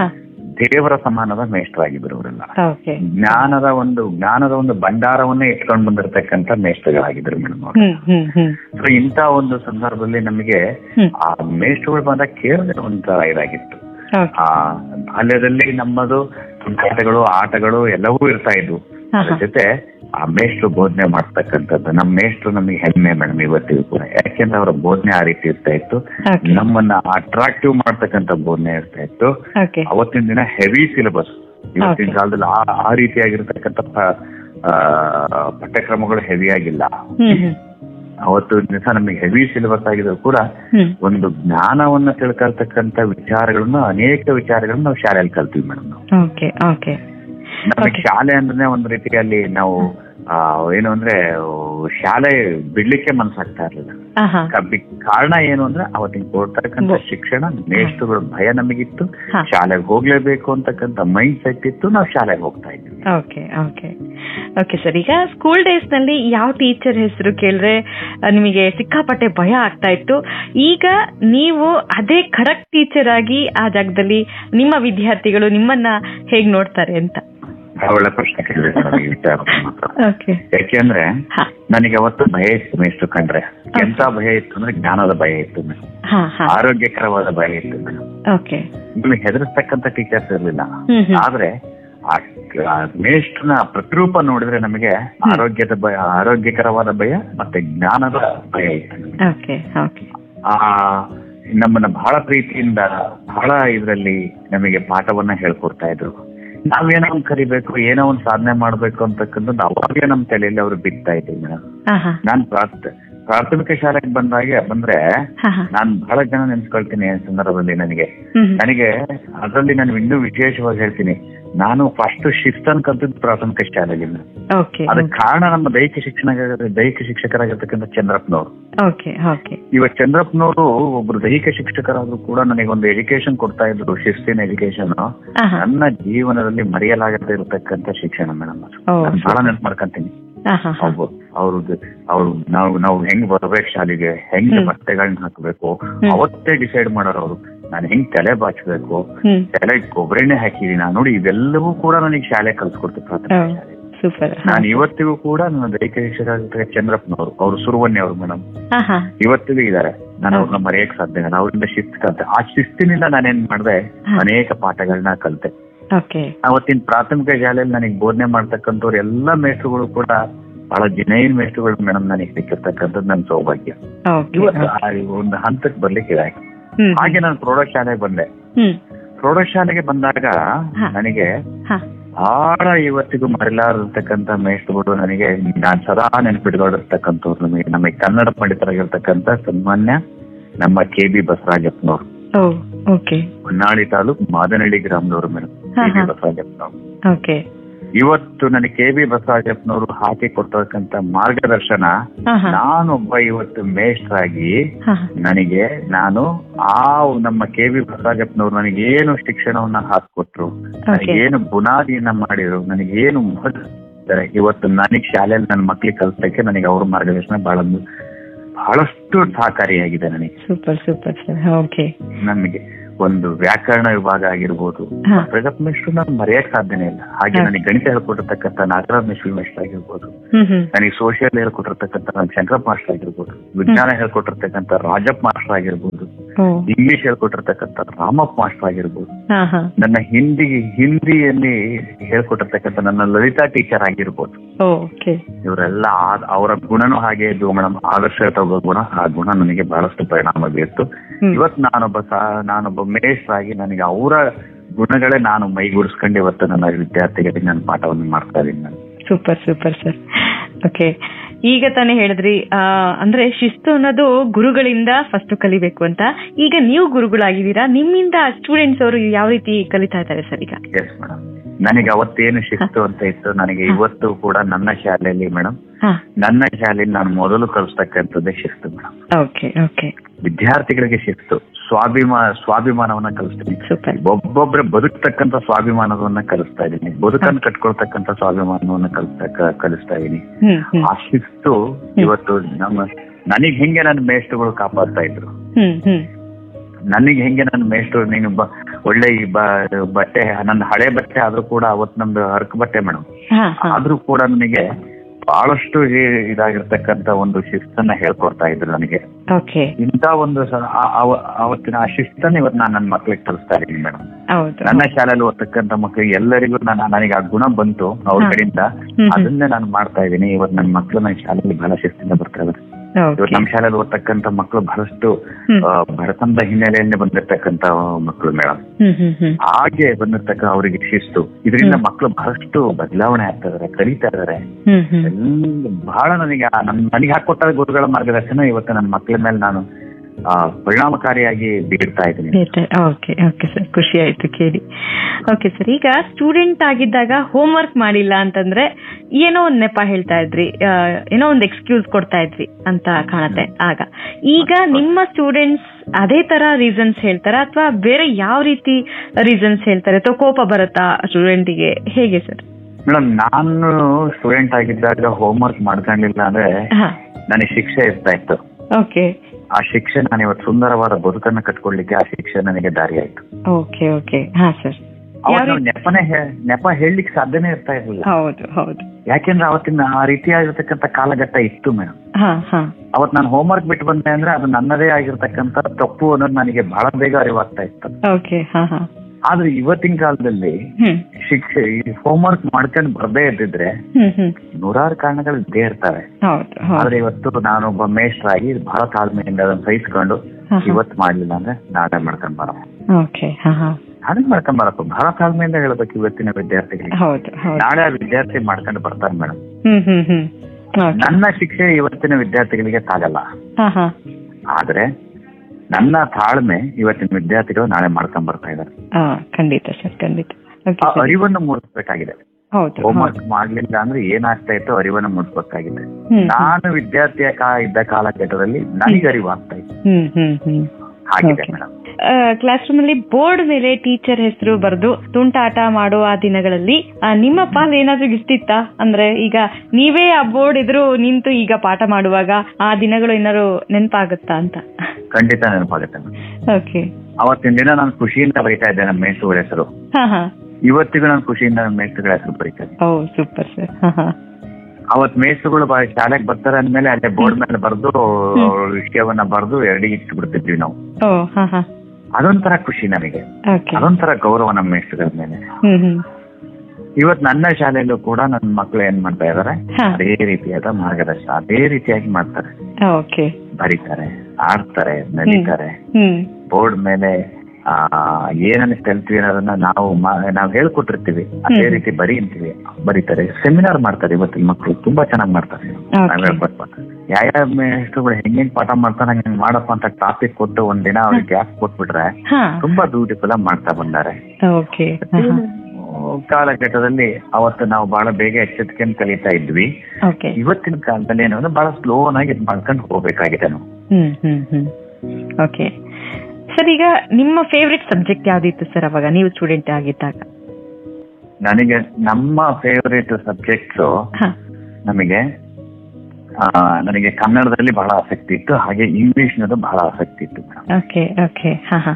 ದೇವರ ಸಮಾನದ ಮೇಷ್ಟ್ರಾಗಿದ್ರು ಅವರೆಲ್ಲ ಓಕೆ ಜ್ಞಾನದ ಒಂದು ಜ್ಞಾನದ ಒಂದು ಭಂಡಾರವನ್ನೇ ಇಟ್ಕೊಂಡು ಬಂದಿರತಕ್ಕಂತ ಮೇಷ್ಟ್ರುಗಳಾಗಿದ್ರು ಮೇಡಮ್ ಅವರು ಹ್ಮ್ ಹ್ಮ್ ಹ್ಮ್ ಸೊ ಇಂಥ ಒಂದು ಸಂದರ್ಭದಲ್ಲಿ ನಮಗೆ ಹ್ಮ್. ಆ ಮೇಷ್ಟ್ರುಗಳು ಬಂದ ಕೇಳಿದ್ರೆ ಒಂಥರ ಇದಾಗಿತ್ತು ಓಕೆ ಆ ಬಾಲ್ಯದಲ್ಲಿ ನಮ್ಮದು ತುಂಟಾಟಗಳು ಆಟಗಳು ಎಲ್ಲವೂ ಇರ್ತಾ ಇದ್ವು ಅದ್ರ ಜೊತೆ ಆ ಮೇಷ್ಟ್ರು ಬೋಧನೆ ಮಾಡ್ತಕ್ಕಂಥದ್ದು ನಮ್ಮ ಮೇಷ್ಟ್ರು ನಮಗೆ ಹೆಮ್ಮೆ ಮೇಡಮ್ ಇವತ್ತಿಗೂ ಕೂಡ ಯಾಕೆಂದ್ರೆ ಅವರ ಬೋಧನೆ ಆ ರೀತಿ ಇರ್ತಾ ಇತ್ತು Okay. ನಮ್ಮನ್ನ ಅಟ್ರಾಕ್ಟಿವ್ ಮಾಡ್ತಕ್ಕಂಥ ಬೋಧನೆ ಇರ್ತಾ ಇತ್ತು ಓಕೆ ಅವತ್ತಿನ ದಿನ ಹೆವಿ ಸಿಲೆಬಸ್ ಇವತ್ತಿನ Okay. ಕಾಲದಲ್ಲಿ ಆ ಆ ರೀತಿಯಾಗಿರ್ತಕ್ಕಂಥ ಪ- ಆ, ಪಠ್ಯಕ್ರಮಗಳು ಹೆವಿ ಆಗಿಲ್ಲ ಹ್ಮ್ ಹ್ಮ್ ಅವತ್ತು ದಿವಸ ನಮಗೆ ಹೆವಿ ಸಿಲೆಬಸ್ ಆಗಿದ್ರು ಕೂಡ ಹ್ಮ್ ಒಂದು ಜ್ಞಾನವನ್ನ ತಿಳ್ಕೊಳ್ತಕ್ಕಂಥ ವಿಚಾರಗಳನ್ನ ಅನೇಕ ವಿಚಾರಗಳನ್ನ ನಾವು ಶಾಲೆಯಲ್ಲಿ ಕಲ್ತೀವಿ ಮೇಡಮ್ ನಾವು ಓಕೆ ಓಕೆ ನಮಗೆ ಶಾಲೆ ಅಂದ್ರೆ ಒಂದು ರೀತಿಯಲ್ಲಿ ನಾವು ಆ, ಏನು ಅಂದ್ರೆ ಶಾಲೆ ಬಿಡ್ಲಿಕ್ಕೆ ಮನ್ಸಾಗ್ತಾ ಇರ್ಲಿಲ್ಲ ಆಹಾ ಕಬ್ಬಿ ಕಾರಣ ಏನು ಅಂದ್ರೆ ಅವತ್ತಿನ ಕೊಡ್ತಕ್ಕಂಥ ಬೊ- ಶಿಕ್ಷಣ ಮೇಷ್ಟ್ರುಗಳ ಭಯ ನಮಗಿತ್ತು ಹಾ. ಶಾಲೆಗೆ ಹೋಗ್ಲೇಬೇಕು ಅಂತಕ್ಕಂಥ ಮೈಂಡ್ ಸೆಟ್ ಇತ್ತು ನಾವು ಶಾಲೆಗೆ ಹೋಗ್ತಾ ಇದ್ವಿ ಓಕೆ ಓಕೆ ಓಕೆ ಸರ್ ಈಗ ಸ್ಕೂಲ್ ಡೇಸ್ ನಲ್ಲಿ ಯಾವ ಟೀಚರ್ ಹೆಸರು ಕೇಳಿದ್ರೆ ಆ, ನಿಮಗೆ ಸಿಕ್ಕಾಪಟ್ಟೆ ಭಯ ಆಗ್ತಾ ಇತ್ತು ಈಗ ನೀವು ಅದೇ ಕರೆಕ್ಟ್ ಟೀಚರ್ ಆಗಿ ಆ ಜಾಗದಲ್ಲಿ ನಿಮ್ಮ ವಿದ್ಯಾರ್ಥಿಗಳು ನಿಮ್ಮನ್ನ ಹೇಗ್ ನೋಡ್ತಾರೆ ಅಂತ ಬಹಳ ಒಳ್ಳೆ ಪ್ರಶ್ನೆ ಕೇಳಿದ್ರೆ ಮೇಡಮ್ ಈ ವಿಚಾರ ಮಾತ್ರ ಓಕೆ ಯಾಕೆಂದ್ರೆ ಹಾ ನನಗೆ ಅವತ್ತು ಭಯ ಇತ್ತು ಮೇಷ್ಟ್ರು ಕಂಡ್ರೆ ಎಂತ ಭಯ ಇತ್ತು ಅಂದ್ರೆ ಜ್ಞಾನದ ಭಯ ಇತ್ತು ಮೇಡಮ್ ಹಾ ಹಾ ಆರೋಗ್ಯಕರವಾದ ಭಯ ಇತ್ತು ಮೇಡಮ್ ಓಕೆ ಇಲ್ಲಿ ಹೆದರಿಸ್ತಕ್ಕಂಥ ಟೀಚರ್ಸ್ ಇರ್ಲಿಲ್ಲ ಹ್ಮ್ ಹ್ಮ್ ಆದ್ರೆ ಆ ಆ ಮೇಷ್ಟ್ರನ ಪ್ರತಿರೂಪ ನೋಡಿದ್ರೆ ನಮಗೆ ಆರೋಗ್ಯದ ಭಯ ಆರೋಗ್ಯಕರವಾದ ಭಯ ಮತ್ತೆ ಜ್ಞಾನದ ಭಯ ಇತ್ತು ನಮಗೆ. ಓಕೆ ಓಕೆ ಆ ನಮ್ಮನ್ನ ಬಹಳ ಪ್ರೀತಿಯಿಂದ ಬಹಳ ಇದರಲ್ಲಿ ನಮಗೆ ಪಾಠವನ್ನ ಹೇಳ್ಕೊಡ್ತಾ ಇದ್ರು ನಾವೇನೋ ಒಂದ್ ಕರಿಬೇಕು ಏನೋ ಒಂದ್ ಸಾಧನೆ ಮಾಡ್ಬೇಕು ಅಂತಕ್ಕಂಥದ್ದು ಅವಾಗಲೇ ನಮ್ಮ ತಲೆಯಲ್ಲಿ ಅವ್ರು ಬಿಡ್ತಾ ಇದ್ದೀವಿ ಮೇಡಮ್ ಹಾ ಹಾ ನಾನ್ ಪ್ರಾಥ ಪ್ರಾಥಮಿಕ ಶಾಲೆಗೆ ಬಂದಾಗೆ ಬಂದ್ರೆ ಹಾ ಹಾ ನಾನ್ ಬಹಳ ಜನ ನೆನ್ಸ್ಕೊಳ್ತೀನಿ ಈ ಸಂದರ್ಭದಲ್ಲಿ ನನಗೆ ಹ್ಮ್ ಹ್ಮ್. ನನಗೆ ಅದರಲ್ಲಿ ನಾನು ಇನ್ನೂ ವಿಶೇಷವಾಗಿ ಹೇಳ್ತೀನಿ ನಾನು ಫಸ್ಟ್ ಶಿಸ್ತನ್ ಕಲ್ತಿದ್ದು ಪ್ರಾಥಮಿಕ ಶಾಲೆಯಲ್ಲಿ ಓಕೆ ಅದಕ್ಕೆ ಕಾರಣ ನಮ್ಮ ದೈಹಿಕ ಶಿಕ್ಷಣ ದೈಹಿಕ ಶಿಕ್ಷಕರಾಗಿರ್ತಕ್ಕಂಥ ಚಂದ್ರಪ್ಪನವರು ಓಕೆ ಓಕೆ ಇವಾಗ ಚಂದ್ರಪ್ಪನವರು ಒಬ್ರು ದೈಹಿಕ ಶಿಕ್ಷಕರಾದ್ರು ಕೂಡ ನನಗೆ ಒಂದು ಎಜುಕೇಶನ್ ಕೊಡ್ತಾ ಇದ್ರು ಶಿಸ್ತಿನ ಎಜುಕೇಶನ್ ಹಾ ಹಾ ನನ್ನ ಜೀವನದಲ್ಲಿ ಮರೆಯಲಾಗದೇ ಇರತಕ್ಕಂತ ಶಿಕ್ಷಣ ಮೇಡಮ್ ಓ, ನಾನು ಬಹಳ ನೆನ್ಪು ಮಾಡ್ಕೊಂತೀನಿ ಹಾ ಹಾ ಹಾ ಅವ್ರು ಅವ್ರದ್ದು ಅವ್ರು ನಾವು ನಾವು ಹೆಂಗ್ ಬರ್ಬೇಕು ಶಾಲೆಗೆ ಹೆಂಗ್ ಹ್ಮ್. ಬಟ್ಟೆಗಳನ್ನ ಹಾಕ್ಬೇಕು ಅವತ್ತೇ ಡಿಸೈಡ್ ಮಾಡೋರು ಅವರು ನಾನು ಹೆಂಗ್ ತಲೆ ಬಾಚ್ಬೇಕು ಹ್ಮ್ ತಲೆ ಕೊಬ್ಬರಿನೇ ಹಾಕಿದೀನಿ ನೋಡಿ ಇವೆಲ್ಲವೂ ಕೂಡ ನನಗೆ ಶಾಲೆ ಕಲ್ಸ್ಕೊಡ್ತು ಪ್ರಾಥಮಿಕ ಓ, ಶಾಲೆ ಸೂಪರ್ ನಾನು ಇವತ್ತಿಗೂ ಕೂಡ ನನ್ನ ದೈಹಿಕ ಶಿಕ್ಷಕ ಚಂದ್ರಪ್ಪನವರು ಅವರು ಸುರುವನ್ನಿ ಅವರು ಮೇಡಮ್ ಹಾ ಹಾ ಇವತ್ತಿಗೂ ಇದ್ದಾರೆ ನಾನು ಅವ್ರನ್ನ ಮರೆಯಕ್ ಸಾಧ್ಯ ಇಲ್ಲ ಅವರಿಂದ ಶಿಸ್ತು ಕಲ್ತೆ ಆ ಶಿಸ್ತಿನಿಂದ ನಾನೇನ್ ಮಾಡಿದೆ ಹಾ. ಅನೇಕ ಪಾಠಗಳನ್ನ ಕಲ್ತೆ ಓಕೆ ಅವತ್ತಿನ ಪ್ರಾಥಮಿಕ ಶಾಲೆಯಲ್ಲಿ ನನಗೆ ಬೋಧನೆ ಮಾಡ್ತಕ್ಕಂಥವ್ರು ಎಲ್ಲ ಮೇಷ್ಟ್ರುಗಳು ಕೂಡ ಬಹಳ ಜಿನೈನ್ ಮೇಷ್ಟ್ರುಗಳು ಮೇಡಮ್ ನನಗೆ ಸಿಕ್ಕಿರ್ತಕ್ಕಂಥದ್ದು ನನ್ನ ಸೌಭಾಗ್ಯ ಓಕೆ ಇವತ್ತು ಆ ಒಂದು ಹಂತಕ್ಕೆ ಬರ್ಲಿಕ್ಕೆ ಇದಾಯ್ತು ಹ್ಮ್ ಹಾಗೆ ನಾನು ಪ್ರೌಢಶಾಲೆಗೆ ಬಂದೆ ಹ್ಮ್ ಪ್ರೌಢಶಾಲೆಗೆ ಬಂದಾಗ ಹಾ. ನನಗೆ ಹಾ ಬಹಳ ಇವತ್ತಿಗೂ ಮರೆಯಲಾರತಕ್ಕಂಥ ಮೇಷ್ಟ್ರುಗಳು ನನಗೆ ನಾನ್ ಸದಾ ನೆನಪಿಟ್ಕೊಂಡಿರ್ತಕ್ಕಂಥವ್ರು ನಮಗೆ ನಮಗೆ ಕನ್ನಡ ಪಂಡಿತರಾಗಿರ್ತಕ್ಕಂಥ ಸನ್ಮಾನ್ಯ ನಮ್ಮ ಕೆ ಬಿ ಬಸವರಾಜಪ್ಪನವರು ಓ ಓಕೆ ಹೊನ್ನಾಳಿ ತಾಲೂಕು ಮಾದನಹಳ್ಳಿ ಗ್ರಾಮದವರು ಮೇಡಮ್ ಹಾ, ಕೆ ಬಿ ಹಾ. ಬಸವರಾಜಪ್ಪನವರು ಓಕೆ ಇವತ್ತು ನನಗೆ ಕೆ ಬಿ ಬಸವರಾಜಪ್ಪನವರು ಹಾಕಿ ಕೊಟ್ಟಿರ್ತಕ್ಕಂಥ ಮಾರ್ಗದರ್ಶನ ಹಾ ಹಾ ನಾನೊಬ್ಬ ಇವತ್ತು ಮೇಷ್ಟ್ರಾಗಿ ಹಾ ನನಗೆ ನಾನು ಆ ನಮ್ಮ ಕೆ ವಿ ಬಸವರಾಜಪ್ಪನವರು ನನಗೆ ಏನು ಶಿಕ್ಷಣವನ್ನ ಹಾಕೊಟ್ರು ನನಗೇನು ಬುನಾದಿಯನ್ನ ಮಾಡಿದ್ರು ನನಗೇನು ಮಾಡಿದ್ದಾರೆ ಇವತ್ತು ನನಗೆ ಶಾಲೆಯಲ್ಲಿ ನನ್ನ ಮಕ್ಳಿಗೆ ಕಲ್ಸಕ್ಕೆ ನನಗೆ ಅವ್ರ ಮಾರ್ಗದರ್ಶನ ಬಹಳ ಬಹಳಷ್ಟು ಸಹಕಾರಿಯಾಗಿದೆ ನನಗೆ ಸೂಪರ್ ಸೂಪರ್ ಸರ್ ಓಕೆ ನಮಗೆ ಒಂದು ವ್ಯಾಕರಣ ವಿಭಾಗ ಆಗಿರ್ಬೋದು ಹಾ. ಪ್ರಗತ್ ಮಿಶ್ರು ನಾನು ಮರೆಯಕ್ ಸಾಧ್ಯನೇ ಇಲ್ಲ ಹಾಗೆ ಹಾ. ನನಗೆ ಗಣಿತ ಹೇಳ್ಕೊಟ್ಟಿರ್ತಕ್ಕಂಥ ನಾಗರಾಜ್ ಮಿಶ್ರು ಮೇಷ್ಟ್ರು ಆಗಿರ್ಬೋದು ಹ್ಮ್ ಹ್ಮ್ ನನಗೆ ಸೋಷಿಯಲ್ ಹೇಳ್ಕೊಟ್ಟಿರ್ತಕ್ಕಂಥ ನನ್ನ ಶಂಕರಪ್ಪ ಮಾಸ್ಟರ್ ಆಗಿರ್ಬೋದು ವಿಜ್ಞಾನ ಹೇಳ್ಕೊಟ್ಟಿರ್ತಕ್ಕಂಥ ರಾಜಪ್ಪ ಮಾಸ್ಟರ್ ಆಗಿರ್ಬೋದು ಓ ಇಂಗ್ಲಿಷ್ ಹೇಳ್ಕೊಟ್ಟಿರ್ತಕ್ಕಂಥ ರಾಮಪ್ಪ ಮಾಸ್ಟರ್ ಆಗಿರ್ಬೋದು ಹಾ ಹಾ ನನ್ನ ಹಿಂದಿ ಹಿಂದಿಯಲ್ಲಿ ಹೇಳ್ಕೊಟ್ಟಿರ್ತಕ್ಕಂಥ ನನ್ನ ಲಲಿತಾ ಟೀಚರ್ ಆಗಿರ್ಬೋದು ಓಕೆ ಇವರೆಲ್ಲ ಆ- ಅವರ ಗುಣನೂ ಹಾಗೆ ಇದ್ದು ಮೇಡಮ್ ಆದರ್ಶ ತಗೋ ಗುಣ ಆ ಗುಣ ನನಗೆ ಬಹಳಷ್ಟು ಪರಿಣಾಮ ಬೀರ್ತು ಹ್ಮ್. ಇವತ್ತು ನಾನೊಬ್ಬ ಸಾ- ನಾನೊಬ್ಬ ಮೇಷ್ಟ್ರಾಗಿ ನನಗೆ ಅವರ ಗುಣಗಳೇ ನಾನು ಮೈಗೂಡಿಸ್ಕೊಂಡು ಇವತ್ತು ನನ್ನ ವಿದ್ಯಾರ್ಥಿಗಳಿಗೆ ನಾನು ಪಾಠವನ್ನು ಮಾಡ್ತಾ ಇದ್ದೀನಿ ನಾನು ಸೂಪರ್ ಸೂಪರ್ ಸರ್ ಓಕೆ ಈಗ ತಾನೇ ಹೇಳಿದ್ರಿ ಆ, ಅಂದ್ರೆ ಶಿಸ್ತು ಅನ್ನೋದು ಗುರುಗಳಿಂದ ಫಸ್ಟ್ ಕಲಿಬೇಕು ಅಂತ ಈಗ ನೀವು ಗುರುಗಳಾಗಿದ್ದೀರಾ ನಿಮ್ಮಿಂದ ಸ್ಟೂಡೆಂಟ್ಸ್ ಅವರು ಯಾವ ರೀತಿ ಕಲಿತಾ ಇದ್ದಾರೆ ಸರ್ ಈಗ ಎಸ್ ಮೇಡಮ್ ನನಗೆ ಅವತ್ತೇನು ಶಿಸ್ತು ಅಂತ ಇತ್ತು ನನಗೆ ಇವತ್ತು ಕೂಡ ನನ್ನ ಶಾಲೆಯಲ್ಲಿ ಮೇಡಮ್ ಹಾ ನನ್ನ ಶಾಲೆಯಲ್ಲಿ ನಾನು ಮೊದಲು ಕಲಿಸ್ತಕ್ಕಂಥದ್ದೇ ಶಿಸ್ತು ಮೇಡಮ್ ಓಕೆ ಓಕೆ ವಿದ್ಯಾರ್ಥಿಗಳಿಗೆ ಶಿಸ್ತು ಸ್ವಾಭಿಮಾನ ಸ್ವಾಭಿಮಾನವನ್ನ ಕಲಿಸ್ತೀನಿ ಸೂಪರ್ ಒಬ್ಬೊಬ್ರೆ ಬದುಕ್ತಕ್ಕಂಥ ಸ್ವಾಭಿಮಾನವನ್ನ ಕಲಿಸ್ತಾ ಇದ್ದೀನಿ ಬದುಕನ್ನು ಕಟ್ಕೊಳ್ತಕ್ಕಂಥ ಸ್ವಾಭಿಮಾನವನ್ನ ಕಲಿಸ್ತಾ ಕಲಿಸ್ತಾ ಇದ್ದೀನಿ ಹ್ಮ್ ಹ್ಮ್ ಆ ಶಿಸ್ತು ಇವತ್ತು ನಮ್ಮ ನನಗ್ ಹೆಂಗೆ ನನ್ನ ಮೇಷ್ಟ್ರುಗಳು ಕಾಪಾಡ್ತಾ ಇದ್ರು ಹ್ಮ್ ಹ್ಮ್ ನನಗೆ ಹೆಂಗೆ ನನ್ನ ಮೇಷ್ಟ್ರು ನೀನು ಬ- ಒಳ್ಳೆ ಈ ಬ- ಬಟ್ಟೆ ನನ್ನ ಹಳೆ ಬಟ್ಟೆ ಆದ್ರೂ ಕೂಡ ಅವತ್ತು ನಮ್ದು ಹರಕು ಬಟ್ಟೆ ಮೇಡಮ್ ಹಾ ಹಾ ಆದ್ರೂ ಕೂಡ ನನಗೆ ಬಹಳಷ್ಟು ಈ- ಇದಾಗಿರ್ತಕ್ಕಂತ ಒಂದು ಶಿಸ್ತನ್ನ ಹೇಳ್ಕೊಡ್ತಾ ಇದ್ರು ನನಗೆ ಓಕೆ ಇಂಥ ಒಂದು ಸ- ಆ- ಆವ- ಅವತ್ತಿನ ಆ ಶಿಸ್ತನ್ನ ಇವತ್ತು ನಾನು ನನ್ನ ಮಕ್ಳಿಗೆ ಕಲಿಸ್ತಾ ಇದ್ದೀನಿ ಮೇಡಮ್ ಹೌದು ನನ್ನ ಶಾಲೆಯಲ್ಲಿ ಓದ್ತಕ್ಕಂತ ಮಕ್ಕಳಿಗೆ ಎಲ್ಲರಿಗೂ ನಾನು ನನಗೆ ಆ ಗುಣ ಬಂತು ಅವ್ರ ಹಾ. ಕಡೆಯಿಂದ ಹ್ಮ್. ಅದನ್ನೇ ನಾನು ಮಾಡ್ತಾ ಇದ್ದೀನಿ ಇವತ್ತು ನನ್ನ ಮಕ್ಕಳು ನನ್ನ ಶಾಲೆಯಲ್ಲಿ ಬಹಳ ಶಿಸ್ತಿಂದ ಬರ್ತಾ ಇದ್ದಾರೆ ಓಕೆ ಇವತ್ತು ನಮ್ಮ ಶಾಲೆಯಲ್ಲಿ ಓದ್ತಕ್ಕಂತ ಮಕ್ಕಳು ಬಹಳಷ್ಟು ಹ್ಮ್. ಆ, ಬಡತನದ ಹಿನ್ನೆಲೆಯಲ್ಲಿ ಬಂದಿರ್ತಕ್ಕಂತ ಮಕ್ಕಳು ಮೇಡಮ್ ಹ್ಮ್ ಹ್ಮ್ ಹ್ಮ್ ಹಾಗೆ ಬಂದಿರ್ತಕ್ಕ ಅವರಿಗೆ ಶಿಸ್ತು ಇದರಿಂದ ಮಕ್ಕಳು ಬಹಳಷ್ಟು ಬದಲಾವಣೆ ಆಗ್ತಾ ಇದಾರೆ ಕಲಿತಾ ಇದಾರೆ ಹ್ಮ್ ಹ್ಮ್ ಎಲ್ಲ ಬಹಳ ನನಗೆ ಆ ನನ್ ನನಗೆ ಹಾಕೊಟ್ಟ ಗುರುಗಳ ಮಾರ್ಗದರ್ಶನ ಇವತ್ತು ನನ್ನ ಮಕ್ಕಳ ಮೇಲೆ ನಾನು ಆ, ಪರಿಣಾಮಕಾರಿಯಾಗಿ ಬೀರ್ತಾ ಇದ್ದೀನಿ ಓಕೆ ಓಕೆ ಸರ್ ಖುಷಿ ಆಯ್ತು ಕೇಳಿ ಓಕೆ ಸರ್ ಈಗ ಸ್ಟೂಡೆಂಟ್ ಆಗಿದ್ದಾಗ ಹೋಮ್ ವರ್ಕ್ ಮಾಡಿಲ್ಲ ಅಂತಂದ್ರೆ ಏನೋ ಒಂದ್ ನೆಪ ಹೇಳ್ತಾ ಇದ್ರಿ ಆ, ಏನೋ ಒಂದ್ ಎಕ್ಸ್ಕ್ಯೂಸ್ ಕೊಡ್ತಾ ಇದ್ರಿ ಅಂತ ಕಾಣತ್ತೆ ಆಗ ಈಗ ನಿಮ್ಮ ಸ್ಟೂಡೆಂಟ್ಸ್ ಅದೇ ತರ ರೀಸನ್ಸ್ ಹೇಳ್ತಾರ ಅಥವಾ ಬೇರೆ ಯಾವ ರೀತಿ ರೀಸನ್ಸ್ ಹೇಳ್ತಾರೆ ಅಥವಾ ಕೋಪ ಬರುತ್ತಾ ಸ್ಟೂಡೆಂಟಿಗೆ ಹೇಗೆ ಸರ್ ಮೇಡಮ್ ನಾನು ಸ್ಟೂಡೆಂಟ್ ಆಗಿದ್ದಾಗ ಹೋಮ್ ವರ್ಕ್ ಮಾಡ್ಕೊಂಡಿಲ್ಲ ಅಂದ್ರೆ ಹಾ ನನಗೆ ಶಿಕ್ಷೆ ಇರ್ತಾ ಇತ್ತು ಓಕೆ ಆ ಶಿಕ್ಷೆ ನಾನು ಇವತ್ತು ಸುಂದರವಾದ ಬದುಕನ್ನ ಕಟ್ಕೊಳ್ಳಿಕ್ಕೆ ಆ ಶಿಕ್ಷೆ ನನಗೆ ದಾರಿ ಆಯ್ತು ಓಕೆ ಓಕೆ ಹಾ ಸರ್ ಅವತ್ತು ನಾವು ನೆಪನೇ ಹೇ- ನೆಪ ಹೇಳಲಿಕ್ಕೆ ಸಾಧ್ಯನೇ ಇರ್ತಾ ಇರ್ಲಿಲ್ಲ ಹೌದು ಹೌದು ಯಾಕೆಂದ್ರೆ ಅವತ್ತಿನ ಆ ರೀತಿಯಾಗಿರ್ತಕ್ಕಂಥ ಕಾಲಘಟ್ಟ ಇತ್ತು ಮೇಡಮ್ ಹಾ ಹಾ ಅವತ್ ನಾನು ಹೋಮ್ ವರ್ಕ್ ಬಿಟ್ಟು ಬಂದೆ ಅಂದ್ರೆ ಅದು ನನ್ನದೇ ಆಗಿರ್ತಕ್ಕಂಥ ತಪ್ಪು ಅನ್ನೋದು ನನಗೆ ಬಹಳ ಬೇಗ ಅರಿವಾಗ್ತಾ ಇತ್ತು ಓಕೆ ಹಾ ಹಾ ಆದ್ರೆ ಇವತ್ತಿನ ಕಾಲದಲ್ಲಿ ಹ್ಮ್ ಶಿಕ್ಷೆ ಈ ಹೋಮ್ ವರ್ಕ್ ಮಾಡ್ಕೊಂಡು ಬರ್ದೇ ಇದ್ದಿದ್ರೆ ಹ್ಮ್ ಹ್ಮ್ ನೂರಾರು ಕಾರಣಗಳು ಇದ್ದೇ ಇರ್ತವೆ ಹೌದು ಹೌದು ಆದ್ರೆ ಇವತ್ತು ನಾನೊಬ್ಬ ಮೇಷ್ಟ್ರಾಗಿ ಬಹಳ ತಾಳ್ಮೆಯಿಂದ ಅದನ್ನ ಸಹಿಸ್ಕೊಂಡು ಹಾ, ಹಾ. ಇವತ್ತು ಮಾಡ್ಲಿಲ್ಲ ಅಂದ್ರೆ ನಾಳೆ ಮಾಡ್ಕೊಂಡ್ ಬರಪ್ಪ ಓಕೆ ಹಾ ಹಾ ನಾಳೆ ಮಾಡ್ಕೊಂಡ್ ಬರಪ್ಪ ಬಹಳ ತಾಳ್ಮೆಯಿಂದ ಹೇಳ್ಬೇಕು ಇವತ್ತಿನ ವಿದ್ಯಾರ್ಥಿಗಳಿಗೆ ಹೌದು ಹೌದು ನಾಳೆ ಆ ವಿದ್ಯಾರ್ಥಿ ಮಾಡ್ಕೊಂಡು ಬರ್ತಾರೆ ಮೇಡಮ್ ಹ್ಮ್ ಹ್ಮ್ ಹ್ಮ್ ಓಕೆ ನನ್ನ ಶಿಕ್ಷೆ ಇವತ್ತಿನ ವಿದ್ಯಾರ್ಥಿಗಳಿಗೆ ತಾಗಲ್ಲ ಹಾ ಹಾ ಆದ್ರೆ ನನ್ನ ತಾಳ್ಮೆ ಇವತ್ತಿನ ವಿದ್ಯಾರ್ಥಿಗಳು ನಾಳೆ ಮಾಡ್ಕೊಂಡ್ ಬರ್ತಾ ಇದ್ದಾರೆ ಹಾ ಖಂಡಿತ ಸರ್ ಖಂಡಿತ ಓಕೆ ಆ ಸರ್ ಅರಿವನ್ನು ಮೂಡಿಸ್ಬೇಕಾಗಿದೆ ಹೌದು ಹೋಮ್ ಹೌದು ವರ್ಕ್ ಮಾಡ್ಲಿಲ್ಲ ಅಂದ್ರೆ ಏನಾಗ್ತಾ ಇತ್ತು ಅರಿವನ್ನು ಮೂಡಿಸ್ಬೇಕಾಗಿದೆ ಹ್ಮ್ ನಾನು ವಿದ್ಯಾರ್ಥಿಯ ಕಾ ಇದ್ದ ಕಾಲಘಟ್ಟದಲ್ಲಿ ನನಗೆ ಅರಿವಾಗ್ತಾ ಇತ್ತು ಹ್ಮ್ ಹ್ಮ್ ಹ್ಮ್ ಹಾಗಿದೆ Okay. ಮೇಡಮ್ ಕ್ಲಾಸ್ ರೂಮ್ ಅಲ್ಲಿ ಬೋರ್ಡ್ ಮೇಲೆ ಟೀಚರ್ ಹೆಸರು ಬರೆದು ತುಂಟಾಟ ಮಾಡೋ ಆ ದಿನಗಳಲ್ಲಿ ಆ, ನಿಮ್ಮ ಪಾಲ್ ಏನಾದ್ರೂ ಇಷ್ಟಿತ್ತಾ ಅಂದ್ರೆ ಈಗ ನೀವೇ ಆ ಬೋರ್ಡ್ ಎದುರು ನಿಂತು ಈಗ ಪಾಠ ಮಾಡುವಾಗ ಆ ದಿನಗಳು ಏನಾದ್ರು ನೆನಪಾಗುತ್ತಾ ಅಂತ ಖಂಡಿತ ನೆನಪಾಗುತ್ತೆ madam. ಓಕೆ ಅವತ್ತಿನ ದಿನ ನಾನು ಖುಷಿಯಿಂದ ಬರೀತಾ ಇದ್ದೆ ನಮ್ಮ ಮೇಷ್ಟ್ರುಗಳ ಹೆಸರು ಹಾ ಹಾ ಇವತ್ತಿಗೂ ನಾನು ಖುಷಿಯಿಂದ ನಮ್ಮ ಮೇಷ್ಟ್ರುಗಳ ಹೆಸರು ಬರೀತಾ ಇದ್ದೆ ಓ ಸೂಪರ್ ಸರ್ ಹಾ ಹಾ ಅವತ್ ಮೇಷ್ಟ್ರುಗಳು ಬ- ಶಾಲೆಗೆ ಬರ್ತಾರೆ ಅಂದ್ಮೇಲೆ ಅಲ್ಲೇ ಬೋರ್ಡ್ ಮೇಲೆ ಬರೆದು ವಿಷಯವನ್ನ ಬರೆದು ಎರಡಿ ಇಟ್ಟು ಬಿಡ್ತಿದ್ವಿ ನಾವು ಓ ಹಾ ಹಾ ಅದೊಂಥರ ಖುಷಿ ನನಗೆ ಓಕೆ ಅದೊಂಥರ ಗೌರವ ನಮ್ಮ ಮೇಷ್ಟ್ರುಗಳ ಮೇಲೆ ಹ್ಮ್ ಹ್ಮ್ ಇವತ್ ನನ್ನ ಶಾಲೆಯಲ್ಲೂ ಕೂಡ ನನ್ನ ಮಕ್ಕಳು ಏನ್ ಮಾಡ್ತಾ ಇದಾರೆ ಹಾ. ಅದೇ ರೀತಿಯಾದ ಮಾರ್ಗದರ್ಶನ ಅದೇ ರೀತಿಯಾಗಿ ಮಾಡ್ತಾರೆ ಓಕೆ ಬರೀತಾರೆ ಆಡ್ತಾರೆ ನಡೀತಾರೆ ಹ್ಮ್ ಬೋರ್ಡ್ ಮೇಲೆ ಆ ಏನನ್ನ ಕಲ್ತೀವಿ ಅನ್ನೋದನ್ನ ನಾವು ಮಾ- ನಾವು ಹೇಳ್ಕೊಟ್ಟಿರ್ತೀವಿ ಅದೇ ಹ್ಮ್. ರೀತಿ ಬರೀ ಅಂತೀವಿ ಬರೀತಾರೆ ಸೆಮಿನಾರ್ ಮಾಡ್ತಾರೆ ಇವತ್ತಿನ ಮಕ್ಕಳು ತುಂಬಾ ಚೆನ್ನಾಗಿ ಮಾಡ್ತಾರೆ ನಾವ್ ಹೇಳ್ಕೊಟ್ಟ ಯಾವ ಮೇಷ್ಟ್ರುಗಳು ಹೆಂಗ್ ಹೆಂಗ್ ಪಾಠ ಮಾಡ್ತಾರೆ ಹಂಗ್ ಹೆಂಗ್ ಮಾಡಪ್ಪ ಅಂತ ಟಾಪಿಕ್ ಕೊಟ್ಟು ಒಂದ್ ದಿನ ಅವ್ರಿಗೆ ಗ್ಯಾಪ್ ಕೊಟ್ಬಿಟ್ರೆ ಹಾ ತುಂಬಾ ಬ್ಯೂಟಿಫುಲ್ ಆಗಿ ಮಾಡ್ತಾ ಬಂದಾರೆ ಓಕೆ ಹಾ ಹಾ ಕಾಲಘಟ್ಟದಲ್ಲಿ ಅವತ್ತು ನಾವು ಬಹಳ ಬೇಗ ಎಚ್ಚರಿಕೆಯನ್ನು ಕಲಿತಾ ಇದ್ವಿ ಓಕೆ ಇವತ್ತಿನ ಕಾಲದಲ್ಲಿ ಏನು ಅಂದ್ರೆ ಬಹಳ ಸ್ಲೋ ಆಗಿ ಇದ್ ಮಾಡ್ಕೊಂಡು ಹೋಗ್ಬೇಕಾಗಿದೆ ನಾವು ಹ್ಮ್ ಹ್ಮ್ ಹ್ಮ್ ಓಕೆ ಸರ್ ಈಗ ನಿಮ್ಮ ಫೇವ್ರೆಟ್ ಸಬ್ಜೆಕ್ಟ್ ಯಾವ್ದಿತ್ತು ಸರ್ ಅವಾಗ ನೀವು ಸ್ಟೂಡೆಂಟ್ ಆಗಿದ್ದಾಗ ನನಗೆ ನಮ್ಮ ಫೇವರೇಟ್ ಸಬ್ಜೆಕ್ಟ್ಸ್ ಹಾ ನಮಗೆ ಆ, ನನಗೆ ಕನ್ನಡದಲ್ಲಿ ಬಹಳ ಆಸಕ್ತಿ ಇತ್ತು ಹಾಗೆ ಇಂಗ್ಲಿಷ್ನದು ಬಹಳ ಆಸಕ್ತಿ ಇತ್ತು ಮೇಡಮ್ ಓಕೆ ಓಕೆ ಹಾ ಹಾ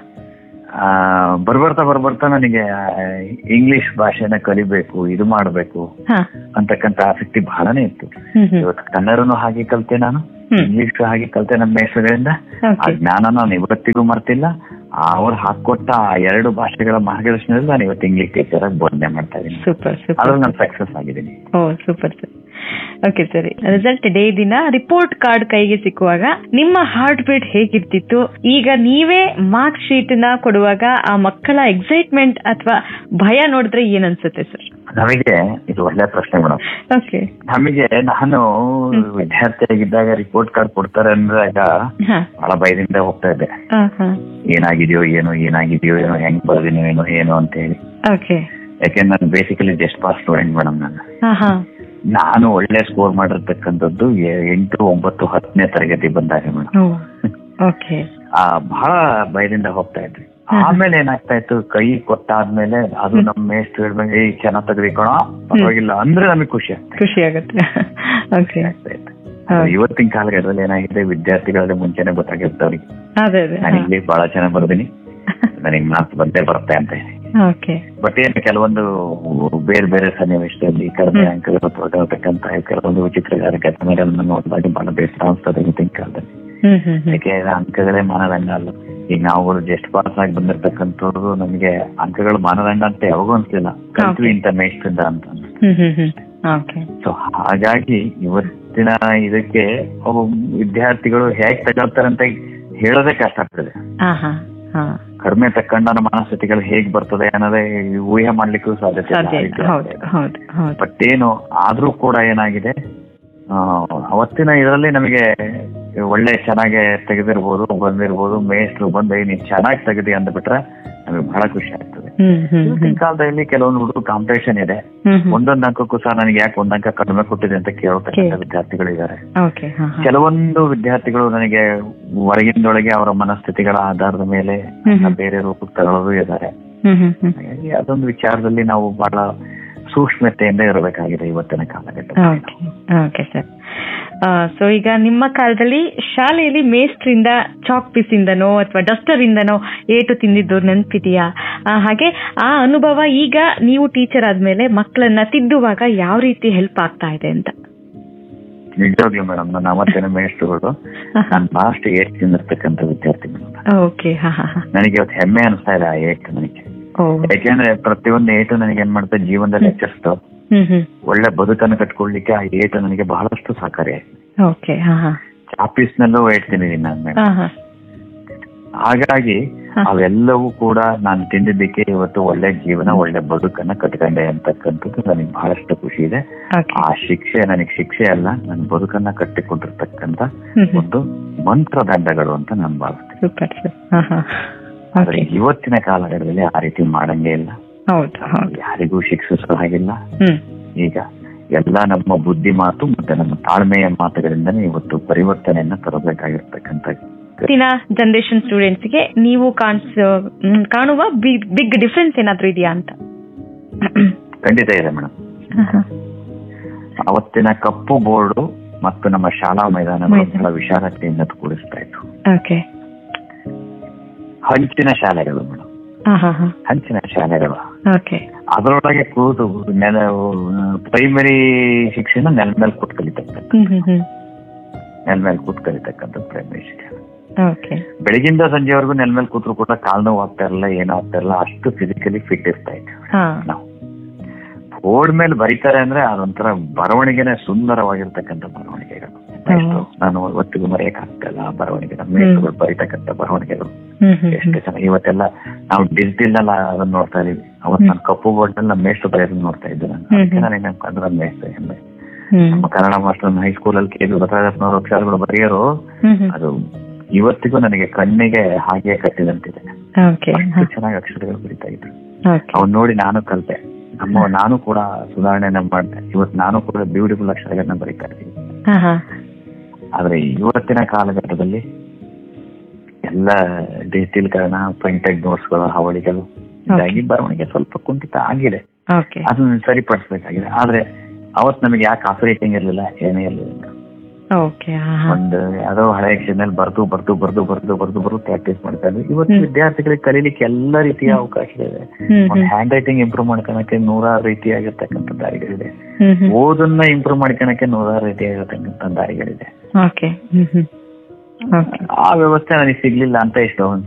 ಬರ್ಬರ್ತಾ ಬರ್ಬರ್ತಾ ನನಗೆ ಇಂಗ್ಲಿಷ್ ಭಾಷೆನ ಕಲಿಬೇಕು ಇದು ಮಾಡಬೇಕು ಹಾ ಅಂತಕ್ಕಂತ ಆಸಕ್ತಿ ಬಹಳನೇ ಇತ್ತು ಹ್ಮ್ ಹ್ಮ್ ಇವತ್ತು ಕನ್ನಡನು ಹಾಗೆ ಕಲ್ತೆ ನಾನು ಹ್ಮ್. ಇಂಗ್ಲಿಷ್ ಹಾಗೆ ಕಲ್ತೆ ನಮ್ಮ ಹೆಸರುಗಳಿಂದ ಆ ಓಕೆ ಜ್ಞಾನ ನಾನು ಇವತ್ತಿಗೂ ಮರ್ತಿಲ್ಲ ಅವ್ರು ಹಾಕೊಟ್ಟ ಆ ಎರಡು ಭಾಷೆಗಳ ಮಾರ್ಗದರ್ಶನದಲ್ಲಿ ನಾನು ಇವತ್ತು ಇಂಗ್ಲಿಷ್ ಟೀಚರ್ ಆಗಿ ಬೋಧನೆ ಮಾಡ್ತಾ ಇದ್ದೀನಿ ಸೂಪರ್ ಸೂಪರ್ ಅದ್ರಲ್ಲಿ ನಾನು ಸಕ್ಸಸ್ ಆಗಿದ್ದೀನಿ ಓ ಸೂಪರ್ ಸರ್ ಓಕೆ ಸರಿ ರಿಸಲ್ಟ್ ಡೇ ದಿನ ರಿಪೋರ್ಟ್ ಕಾರ್ಡ್ ಕೈಗೆ ಸಿಕ್ಕುವಾಗ ನಿಮ್ಮ ಹಾರ್ಟ್ ಬೀಟ್ ಹೇಗಿರ್ತಿತ್ತು ಈಗ ನೀವೇ ಮಾರ್ಕ್ ಶೀಟ್ ನ ಕೊಡುವಾಗ ಆ ಮಕ್ಕಳ ಎಕ್ಸೈಟ್ಮೆಂಟ್ ಅಥವಾ ಭಯ ನೋಡಿದ್ರೆ ಏನ್ ಅನ್ಸುತ್ತೆ ಸರ್ ನಮಗೆ ಇದು ಒಳ್ಳೆ ಪ್ರಶ್ನೆ ಮೇಡಮ್ ಓಕೆ ನಮಗೆ ನಾನು ವಿದ್ಯಾರ್ಥಿಯಾಗಿದ್ದಾಗ ರಿಪೋರ್ಟ್ ಕಾರ್ಡ್ ಕೊಡ್ತಾರೆ ಅಂದಾಗ ಹಾ ಬಹಳ ಭಯದಿಂದ ಹೋಗ್ತಾ ಇದ್ದೆ ಹಾ ಹಾ ಏನಾಗಿದೆಯೋ ಏನೋ ಏನಾಗಿದೆಯೋ ಏನೋ ಹೆಂಗ್ ಬರ್ದಿನೋ ಏನೋ ಏನೋ ಅಂತ ಹೇಳಿ ಓಕೆ ಯಾಕೆಂದ್ರೆ ನಾನು basically just pass student madam ನಾನು ಹಾ ಹಾ ನಾನು ಒಳ್ಳೆ ಸ್ಕೋರ್ ಮಾಡಿರ್ತಕ್ಕಂಥದ್ದು ಎ- ಎಂಟು ಒಂಬತ್ತು ಹತ್ತನೇ ತರಗತಿ ಬಂದಾಗ ಮೇಡಮ್ ಓಕೆ ಆ ಬಹಳ ಭಯದಿಂದ ಹೋಗ್ತಾ ಇದ್ವಿ ಹ್ಮ್. ಆಮೇಲೆ ಏನಾಗ್ತಾ ಇತ್ತು ಕೈ ಕೊಟ್ಟಾದ್ಮೇಲೆ ಅದು ನಮ್ಮ ಮೇಸ್ಟ್ ಹೇಳ್ಬೇಕು ಏಯ್ ಚೆನ್ನಾಗ್ ತೆಗೆದಿಕೋಣ ಪರವಾಗಿಲ್ಲ ಅಂದ್ರೆ ನಮಗೆ ಖುಷಿ ಆಗ್ತಾ ಖುಷಿ ಆಗುತ್ತೆ ಓಕೆ ಆಗ್ತಾ ಇತ್ತು ಆದ್ರೆ ಇವತ್ತಿನ ಕಾಲಘಟ್ಟದಲ್ಲಿ ಏನಾಗಿದೆ ವಿದ್ಯಾರ್ಥಿಗಳಲ್ಲಿ ಮುಂಚೆನೆ ಗೊತ್ತಾಗಿರುತ್ತೆ ಅವ್ರಿಗೆ ಅದೇ ಅದೇ ನಾನು ಇಂಗ್ಲಿಷ್ ಬಹಳ ಚೆನ್ನಾಗಿ ಬರ್ದೀನಿ ನನಗೆ ಮಾತು ಬಂದೇ ಬರುತ್ತೆ ಅಂತ ಹೇಳಿ ಓಕೆ ಬಟ್ ಏನು ಕೆಲವೊಂದು ಬೇರೆ ಬೇರೆ ಸನ್ನಿವೇಶದಲ್ಲಿ ಕಡಿಮೆ ಅಂಕಗಳು ತೊಗೊಳ್ತಕ್ಕಂತ ಕೆಲವೊಂದು ವಿಚಿತ್ರ ಘಟನೆಗಳನ್ನ ನೋಡಿದಾಗ ಬಹಳ ಬೇಸರ ಅನ್ಸ್ತದೆ ಈಗಿನ ಕಾಲದಲ್ಲಿ ಹ್ಮ್ ಹ್ಮ್ ಹ್ಮ್ ಯಾಕೆ ಅಂಕಗಳೇ ಮಾನದಂಡ ಅಲ್ಲ ಈಗ ನಾವುಗಳು ಜಸ್ಟ್ ಪಾಸ್ ಆಗಿ ಬಂದಿರ್ತಕ್ಕಂಥವ್ರು ನಮಗೆ ಅಂಕಗಳು ಮಾನದಂಡ ಅಂತ ಯಾವಾಗೂ ಅನ್ಸಲಿಲ್ಲ ಕಲ್ತ್ವಿ ಇಂತ ಮೇಷ್ಟ್ರಿಂದ ಅಂತ ಹ್ಮ್ ಹ್ಮ್ ಹ್ಮ್ ಓಕೆ ಸೊ ಹಾಗಾಗಿ ಇವತ್ತಿನ ಇದಕ್ಕೆ ಅವು ವಿದ್ಯಾರ್ಥಿಗಳು ಹೇಗ್ ತಗೊಳ್ತಾರೆ ಅಂತ ಹೇಳೋದೇ ಕಷ್ಟ ಆಗ್ತದೆ ಹಾ ಹಾ ಹಾ ಕಡಿಮೆ ತಕ್ಕಂಡ ಮನಸ್ಥಿತಿಗಳು ಹೇಗ್ ಬರ್ತದೆ ಅನ್ನೋದೇ ಊಹೆ ಮಾಡ್ಲಿಕ್ಕೂ ಸಾಧ್ಯತೆ ಇಲ್ಲ. ಸಾಧ್ಯ ಇಲ್ಲ ಹೌದು ಹೌದು ಹೌದು ಬಟ್ ಏನು ಆದ್ರೂ ಕೂಡ ಏನಾಗಿದೆ ಆ, ಅವತ್ತಿನ ಇದರಲ್ಲಿ ನಮಗೆ ಒಳ್ಳೆ ಚೆನ್ನಾಗಿ ತೆಗೆದಿರ್ಬೋದು ಬಂದಿರ್ಬೋದು ಮೇಷ್ಟ್ರು ಬಂದು ನೀನ್ ಚೆನ್ನಾಗಿ ತೆಗೆದಿ ಅಂದ್ಬಿಟ್ರೆ ನಮಗೆ ಬಹಳ ಖುಷಿ ಆಗ್ತದೆ ಹ್ಮ್ ಹ್ಮ್ ಇವತ್ತಿನ ಕಾಲದಲ್ಲಿ ಕೆಲವೊಂದು ಹುಡುಗರು ಕಾಂಪಿಟೇಷನ್ ಇದೆ ಹ್ಮ್ ಹ್ಮ್ ಒಂದೊಂದು ಅಂಕಕ್ಕೂ ಸಹ ನನಗೆ ಯಾಕೆ ಒಂದ್ ಅಂಕ ಕಡಿಮೆ ಕೊಟ್ಟಿದೆ ಅಂತ ಕೇಳ್ತಕ್ಕಂಥ ಕೇಳ್- ವಿದ್ಯಾರ್ಥಿಗಳು ಇದ್ದಾರೆ ಓಕೆ ಹಾ ಹಾ ಕೆಲವೊಂದು ವಿದ್ಯಾರ್ಥಿಗಳು ನನಗೆ ಹೊರಗಿಂದೊಳಗೆ ಅವರ ಮನಸ್ಥಿತಿಗಳ ಆಧಾರದ ಮೇಲೆ ಹ್ಮ್ ಹ್ಮ್. ಬೇರೆ ರೂಪಕ್ಕೆ ತಗೊಳ್ಳೋದು ಇದ್ದಾರೆ ಹ್ಮ್ ಹ್ಮ್ ಹ್ಮ್ ಹಾಗಾಗಿ ಅದೊಂದು ವಿಚಾರದಲ್ಲಿ ನಾವು ಬಹಳ ಸೂಕ್ಷ್ಮತೆಯಿಂದ ಇರಬೇಕಾಗಿದೆ ಇವತ್ತಿನ ಕಾಲಘಟ್ಟ ಓಕೆ ಓಕೆ ಸರ್ ಸೊ ಈಗ ನಿಮ್ಮ ಕಾಲದಲ್ಲಿ ಶಾಲೆಯಲ್ಲಿ ಮೇಸ್ಟ್ರಿಂದ ಚಾಕ್ ಪೀಸ್ ಇಂದನೋ ಅಥವಾ ಡಸ್ಟರ್ ಇಂದನೋ ಏಟು ತಿಂದಿದ್ದು ನೆನಪಿದೆಯಾ ಹಾಗೆ ಆ ಅನುಭವ ಈಗ ನೀವು ಟೀಚರ್ ಆದ್ಮೇಲೆ ಮಕ್ಕಳನ್ನ ತಿದ್ದುವಾಗ ಯಾವ ರೀತಿ ಹೆಲ್ಪ್ ಆಗ್ತಾ ಇದೆ ಅಂತ ನಿಜವಾಗ್ಲೂ ಮೇಡಮ್ ನನ್ನ ಅವತ್ತಿನ ಮೇಷ್ಟ್ರುಗಳು ನಾನು ಲಾಸ್ಟ್ ಏಟ್ ತಿಂದಿರ್ತಕ್ಕಂಥ ವಿದ್ಯಾರ್ಥಿಗಳು ಓಕೆ ಹಾ ಹಾ ಹಾ ನನಗೆ ಇವತ್ತು ಹೆಮ್ಮೆ ಅನಿಸ್ತಾ ಇದೆ ಆ ಏಟ್ ನನಗೆ ಓ ಯಾಕೆಂದ್ರೆ ಪ್ರತಿಯೊಂದು ಏಟು ನನಗೆ ಏನ್ ಮಾಡುತ್ತೆ ಜೀವನದಲ್ಲಿ ಎಚ್ಚರಿಸ್ತು ಹ್ಮ್ ಹ್ಮ್ ಒಳ್ಳೆ ಬದುಕನ್ನು ಕಟ್ಕೊಳ್ಲಿಕ್ಕೆ ಆ ಏಟು ನನಗೆ ಬಹಳಷ್ಟು ಸಹಕಾರಿಯಾಗಿದೆ ಓಕೆ ಹಾ ಹಾ ಆಫೀಸ್ನಲ್ಲೂ ಏಟ್ ತಿಂದಿದ್ದೀನಿ ನಾನು ಮೇಡಮ್ ಹಾ ಹಾ ಹಾಗಾಗಿ ಹ. ಅವೆಲ್ಲವೂ ಕೂಡ ನಾನು ತಿಂದಿದ್ದಕ್ಕೆ ಇವತ್ತು ಒಳ್ಳೆ ಜೀವನ ಒಳ್ಳೆ ಬದುಕನ್ನ ಕಟ್ಕೊಂಡೆ ಅಂತಕ್ಕಂಥದ್ದು ನನಗೆ ಬಹಳಷ್ಟು ಖುಷಿ ಇದೆ ಓಕೆ ಆ ಶಿಕ್ಷೆ ನನಗೆ ಶಿಕ್ಷೆ ಅಲ್ಲ ನನ್ನ ಬದುಕನ್ನ ಕಟ್ಟಿಕೊಂಡಿರ್ತಕ್ಕಂಥ ಹ್ಮ್ ಹ್ಮ್ ಒಂದು ಮಂತ್ರದಂಡಗಳು ಅಂತ ನಾನು ಭಾವಿಸ್ತೇನೆ ಸೂಪರ್ ಸರ್ ಹಾ ಹಾ ಆದ್ರೆ ಓಕೆ ಇವತ್ತಿನ ಕಾಲಘಟ್ಟದಲ್ಲಿ ಆ ರೀತಿ ಮಾಡಂಗೇ ಇಲ್ಲ ಹೌದು ಹೌದು ಯಾರಿಗೂ ಶಿಕ್ಷಿಸೋ ಹಾಗಿಲ್ಲ ಹ್ಮ್ ಈಗ ಎಲ್ಲ ನಮ್ಮ ಬುದ್ಧಿ ಮಾತು ಮತ್ತೆ ನಮ್ಮ ತಾಳ್ಮೆಯ ಮಾತುಗಳಿಂದನೇ ಇವತ್ತು ಪರಿವರ್ತನೆಯನ್ನ ತರಬೇಕಾಗಿರ್ತಕ್ಕಂಥ ಇವತ್ತಿನ ಜನರೇಷನ್ ಸ್ಟೂಡೆಂಟ್ಸ್ಗೆ ನೀವು ಕಾಣಿಸ್ ಮ್, ಕಾಣುವ ಬಿಗ್ ಡಿಫ್ರೆನ್ಸ್ ಏನಾದ್ರೂ ಇದೆಯಾ ಅಂತ ಖಂಡಿತ ಇದೆ ಮೇಡಮ್ ಅವತ್ತಿನ ಕಪ್ಪು ಬೋರ್ಡು ಮತ್ತು ನಮ್ಮ ಶಾಲಾ ಮೈದಾನಗಳು ಮೈದಾನ. ಬಹಳ ವಿಶಾಲತೆಯಿಂದ ಕೂಡಿಸ್ತಾ ಇತ್ತು ಓಕೆ ಹಂಚಿನ ಶಾಲೆಗಳು ಮೇಡಮ್ ಹಾ ಹಾ ಹಾ ಹಂಚಿನ ಶಾಲೆಗಳು ಓಕೆ ಅದರೊಳಗೆ ಕೂತು ನೆಲ ಪ್ರೈಮರಿ ಶಿಕ್ಷಣ ನೆಲ ಮೇಲೆ ಕೂತ್ ಕಲಿತಕ್ಕಂಥ ಹ್ಮ್ ಹ್ಮ್ ಹ್ಮ್ ನೆಲ ಮೇಲೆ ಕೂತ್ ಕಲಿತಕ್ಕಂಥ ಪ್ರೈಮರಿ ಶಿಕ್ಷಣ ಓಕೆ ಬೆಳಗಿಂದ ಸಂಜೆವರೆಗೂ ನೆಲ ಮೇಲೆ ಕೂತ್ರು ಕೂಡ ಕಾಲ್ ನೋವು ಆಗ್ತಾ ಇರಲ್ಲ ಏನೂ ಆಗ್ತಾ ಇರಲ್ಲ ಅಷ್ಟು ಫಿಸಿಕಲಿ ಫಿಟ್ ಇರ್ತಾ ಇತ್ತು ಹಾ ನಾವು ಬೋರ್ಡ್ ಮೇಲೆ ಬರೀತಾರೆ ಅಂದ್ರೆ ಅದೊಂಥರ ಬರವಣಿಗೆನೆ ಸುಂದರವಾಗಿರ್ತಕ್ಕಂಥ ಬರವಣಿಗೆಗಳು ಎಷ್ಟು ನಾನು ಇವತ್ತಿಗೂ ಮರೆಯಕ್ ಆಗ್ತಲ್ಲ ಆ ಬರವಣಿಗೆ ನಮ್ಮ ಮೇಷ್ಟ್ರುಗಳು ಬರೀತಕ್ಕಂಥ ಬರವಣಿಗೆಗಳು ಹ್ಮ್ ಹ್ಮ್ ಎಷ್ಟು ಚೆನ್ನಾಗಿ ಇವತ್ತೆಲ್ಲ ನಾವು ಡಿಜಿಟಲ್ ಎಲ್ಲ ಅದನ್ನ ನೋಡ್ತಾ ಇದೀವಿ ಅವತ್ ನಾನು ಕಪ್ಪು ಬೋರ್ಡ್ ನಲ್ಲಿ ನಮ್ಮ ಮೇಷ್ಟ್ರು ಬರೆಯೋದನ್ನ ನೋಡ್ತಾ ಇದ್ದೆ ನಾನು ಹ್ಮ್ ಅದಕ್ಕೆ ಹ್ಮ್. ನನಗೆ ನಮ್ ಕಂಡ್ರೆ ಮೇಷ್ಟ್ರು ಹೆಮ್ಮೆ ಹ್ಮ್ ನಮ್ಮ ಕನ್ನಡ ಮಾಸ್ಟರ್ ಹೈಸ್ಕೂಲ್ ಅಲ್ಲಿ ಕೆ ಬಸವರಾಜಪ್ಪನವ್ರ ಅಕ್ಷರಗಳು ಬರೆಯೋರು ಹ್ಮ್ ಹ್ಮ್ ಅದು ಇವತ್ತಿಗೂ ನನಗೆ ಕಣ್ಣಿಗೆ ಹಾಗೆ ಕಟ್ಟಿದಂತಿದೆ ಓಕೆ ಅಷ್ಟು ಚೆನ್ನಾಗಿ ಅಕ್ಷರಗಳು ಬರೀತಾ ಇದ್ರು ಓಕೆ ಅವ್ನ್ ನೋಡಿ ನಾನು ಕಲ್ತೆ ನಮ್ಮ ನಾನು ಕೂಡ ಸುಧಾರಣೆನ ಮಾಡ್ದೆ ಇವತ್ತು ನಾನು ಕೂಡ ಬ್ಯೂಟಿಫುಲ್ ಅಕ್ಷರಗಳನ್ನ ಬರೀತಾ ಇದ್ದೀನಿ ಹಾ ಹಾ ಆದ್ರೆ ಇವತ್ತಿನ ಕಾಲಘಟ್ಟದಲ್ಲಿ ಎಲ್ಲ ಡಿಜಿಟಲೀಕರಣ ಪ್ರಿಂಟೆಡ್ ನೋಟ್ಸ್ಗಳ ಹಾವಳಿಗಳು ಹೀಗಾಗಿ ಬರವಣಿಗೆ ಸ್ವಲ್ಪ ಕುಂಠಿತ ಆಗಿದೆ ಓಕೆ ಅದನ್ನ ಸರಿಪಡಿಸ್ಬೇಕಾಗಿದೆ ಆದ್ರೆ ಅವತ್ ನಮಗೆ ಯಾಕೆ ಕಾಫಿ ರೇಟಿಂಗ್ ಇರ್ಲಿಲ್ಲ ಏನೇ ಇರ್ಲಿಲ್ಲ ಓಕೆ ಹಾ ಹಾ ಒಂದು ಯಾವ್ದೋ ಹಳೆ ಅಕ್ಷರದಲ್ಲಿ ಬರ್ದು ಬರ್ದು ಬರ್ದು ಬರ್ದು ಬರ್ದು ಬರ್ದು ಪ್ರಾಕ್ಟೀಸ್ ಮಾಡ್ತಾ ಇದ್ರು ಇವತ್ತು ಹ್ಮ್. ವಿದ್ಯಾರ್ಥಿಗಳಿಗೆ ಕಲೀಲಿಕ್ಕೆ ಎಲ್ಲ ರೀತಿಯ ಅವಕಾಶ ಇದೆ ಹ್ಮ್ ಒಂದು ಹ್ಮ್ ಹ್ಯಾಂಡ್ ರೈಟಿಂಗ್ ಇಂಪ್ರೂವ್ ಮಾಡ್ಕೊಳಕ್ಕೆ ನೂರಾರು ರೀತಿಯಾಗಿರ್ತಕ್ಕಂಥ ದಾರಿಗಳಿದೆ ಹ್ಮ್ ಹ್ಮ್ ಓದನ್ನ ಇಂಪ್ರೂವ್ ಮಾಡ್ಕೊಳಕ್ಕೆ ನೂರಾರು ರೀತಿಯಾಗಿರ್ತಕ್ಕಂಥ ದಾರಿಗಳಿದೆ ಓಕೆ ಹ್ಮ್ ಹ್ಮ್ ಓಕೆ ಆ ವ್ಯವಸ್ಥೆ ನನಗೆ ಸಿಗ್ಲಿಲ್ಲ ಅಂತ ಇಷ್ಟು